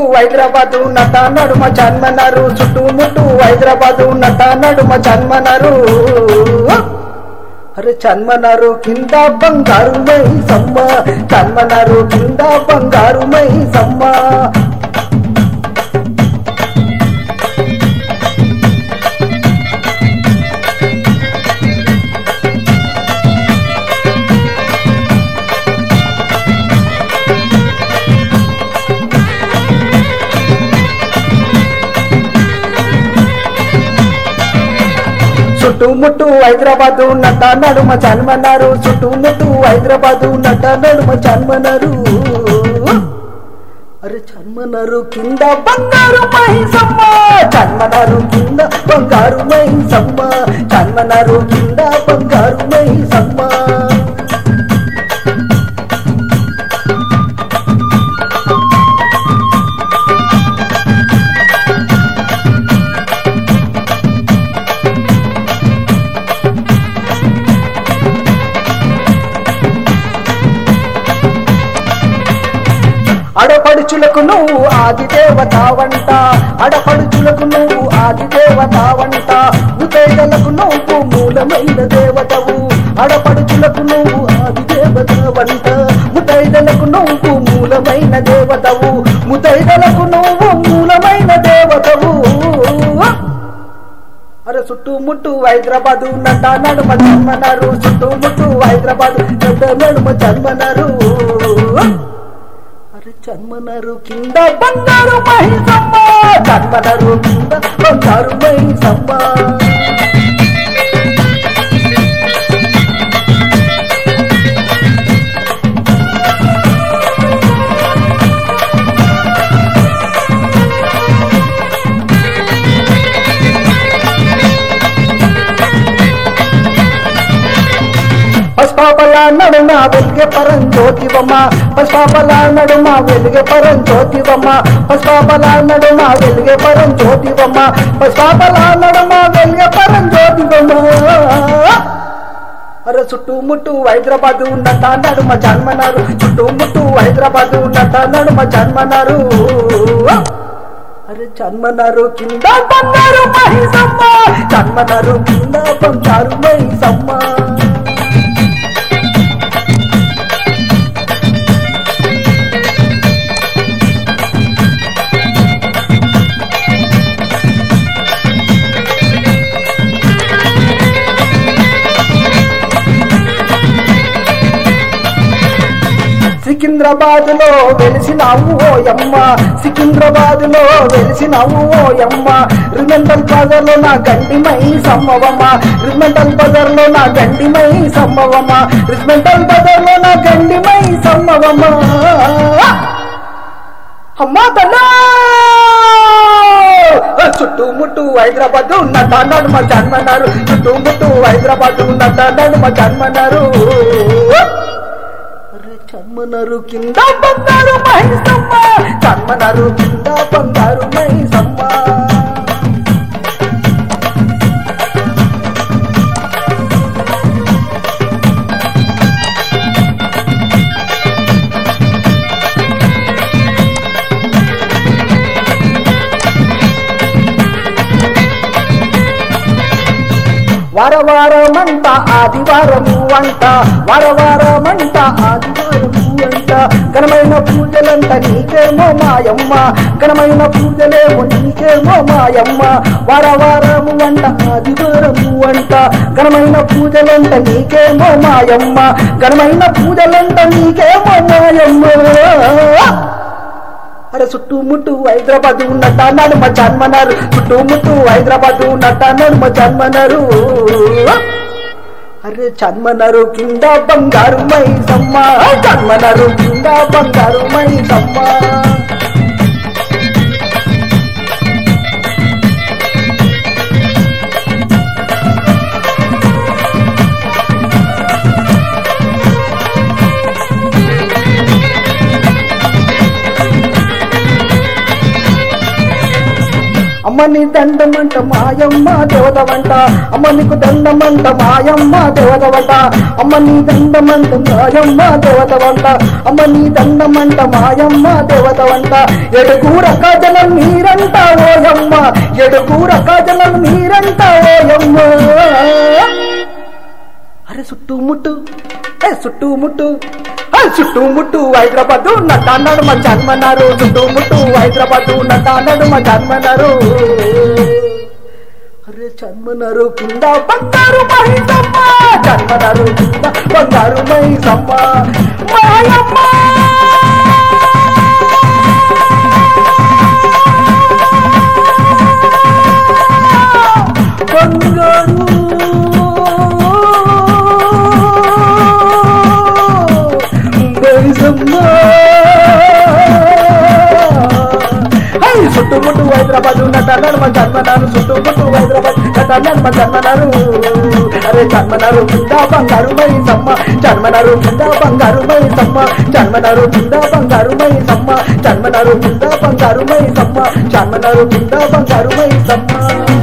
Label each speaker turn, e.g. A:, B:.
A: హైదరాబాదు నట నడుమ చన్మనరు చుట్టుముట్టు హైదరాబాదు నట నడుమ చన్మనరు అరే చన్మనరు కింద బంగారు మై సమ్మ చన్మనరు కింద బంగారు మై సమ్మ చుట్టుముట్టు హైదరాబాదు నట నడుమ చన్మన్నారు చుట్టుముట్టు హైదరాబాదు నట నడుమ చన్మన్నారు అరే చన్మనరు కింద బంగారు మైసమ్మ చన్మనరు కింద బంగారు మైసమ్మ చన్మనరు కింద బంగారు మైసమ్మ అడపడుచులకు నువ్వు ఆది దేవత వంట అడపడుచులకు నువ్వు ఆది దేవత వంట ముతైదలకు నువ్వు మూలమైన దేవతవు అడపడుచులకు నువ్వు ఆది దేవత వంట ముతైదలకు నువ్వు మూలమైన దేవతవు ముతైదలకు నువ్వు మూలమైన దేవతవు అరే చుట్టుముట్టు హైదరాబాదు నట నడుమ జన్మనరు చుట్టుముట్టు హైదరాబాదు నట నడుమ జన్మనరు అరే జన్మనరు కింద బంగారు మహిసమ్మ జన్మనరు కింద బంగారు మహిసమ్మ పసుపాపల నడుమ వెలిగే పరం జ్యోతివమ్మ పసుపాపల నడుమ వెలిగే పరం జ్యోతివమ్మ పసుపాపల నడుమ వెలిగే పరం జ్యోతివమ్మ పసుపాపల నడుమ వెలిగే పరం జ్యోతివమ్మ అరే చుట్టుముట్టు హైదరాబాదు నట నడుమ జన్మనారు చుట్టుముట్టు హైదరాబాదు నట నడుమ జన్మనారు అరే జన్మనారు కింద బంగారు మహిసమ్మ జన్మనారు కింద బంగారు మహిసమ్మ సికింద్రాబాద్ లో వెలిసినావు ఓయమ్మ సికింద్రాబాద్ లో వెలిసినావు ఓయమ్మ రిమెంటల్ బజార్ లో నా గండిమై సమ్మవమ్మ రిమెంటల్ బజార్ లో నా గండిమై సమ్మవమ్మ రిమెంటల్ బజార్ లో నా గండిమై సమ్మవమ్మ అమ్మా తల్లా చుట్టుముట్టు హైదరాబాద్ నట నడుమ జన్మన్నారు చుట్టుముట్టు హైదరాబాద్ నట నడుమ జన్మన్నారు అరే చన్మనరు కింద బంగారు మహిసమ్మ చన్మనరు కింద బంగారు మహిసమ్మ వారవారమంట ఆదివారము అంట వారవారమంట ఆదివారము అంట ఘనమైన పూజలంట నీకేమో మాయమ్మ ఘనమైన పూజలేమో నీకేమో మాయమ్మ వారవారము అంట ఆదివారము అంట ఘనమైన పూజలంట నీకేమో మాయమ్మ ఘనమైన పూజలంట నీకేమో మాయమ్మ అరే చుట్టుముట్టు హైదరాబాద్ ఉన్నట్ట నడుమ జన్మన్నారు చుట్టుముట్టు హైదరాబాద్ ఉన్నట్ట నడుమ జన్మన్నారు అరే జన్మనరు కింద బంగారు మైసమ్మ జన్మనరు కింద బంగారు మైసమ్మ అమ్మ నీ దండమంట మాయమ్మ దేవతవంట అమ్మ నీకు దండమంట మాయమ్మ దేవతవంట అమ్మ నీ దండమంట మాయమ్మ దేవతవంట అమ్మ నీ దండమంట మాయమ్మ దేవతవంట ఎడుగూర కాజనం మీరంట ఓయమ్మ ఎడుగూర కాజనం మీరంట ఓయమ్మ అరే చుట్టుముట్టు ఏ చుట్టుముట్టు ఏ చుట్టుముట్టు హైదరాబాద్ నడ్డాన్నాడు మా జన్మన్నారు చుట్టుముట్టు హైదరాబాద్ నడ్డాన్నాడు మా జన్మన్నారు అరే జన్మన్నారు కింద బంగారు మహిళమ్మ జన్మన్నారు కింద బంగారు మహిళమ్మ మాయమ్మ బంగారు దేశమ్మ. హై, చుట్టుముట్టు హైదరాబాద్ నటన్నారు మా జన్మనారు చుట్టుముట్టు హైదరాబాద్ నటన్నారు మా జన్మనారు అరే జన్మనారు కింద బంగారు మై సమ్మ జన్మనారు కింద బంగారు మై సమ్మ జన్మనారు కింద బంగారు మై సమ్మ జన్మనారు కింద బంగారు మై సమ్మ జన్మనారు కింద బంగారు మై సమ్మ